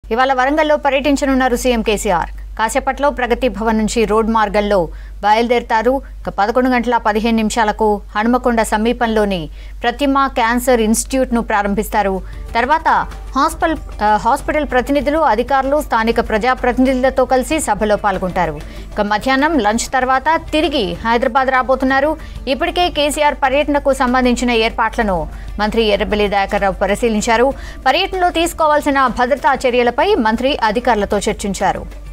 ఇవాళ వరంగల్లో పర్యటించనున్నారు సీఎం కేసీఆర్ కాసేపట్లో ప్రగతి భవన్ నుంచి రోడ్ మార్గంలో బయలుదేరతారు ఇక పదకొండు గంటల పదిహేను నిమిషాలకు హనుమకొండ సమీపంలోని ప్రతిమ క్యాన్సర్ ఇన్స్టిట్యూట్ను ప్రారంభిస్తారు తర్వాత హాస్పిటల్ ఆ, హాస్పిటల్ ప్రతినిధులు అధికారులు స్థానిక ప్రజాప్రతినిధులతో కలిసి సభలో పాల్గొంటారు ఇక మధ్యాహ్నం లంచ్ తర్వాత తిరిగి హైదరాబాద్ రాబోతున్నారు ఇప్పటికే కేసీఆర్ పర్యటనకు సంబంధించిన ఏర్పాట్లను మంత్రి ఎర్రబెల్లి దయాకర్ రావు పరిశీలించారు పర్యటనలో తీసుకోవాల్సిన భద్రతా చర్యలపై మంత్రి అధికారులతో చర్చించారు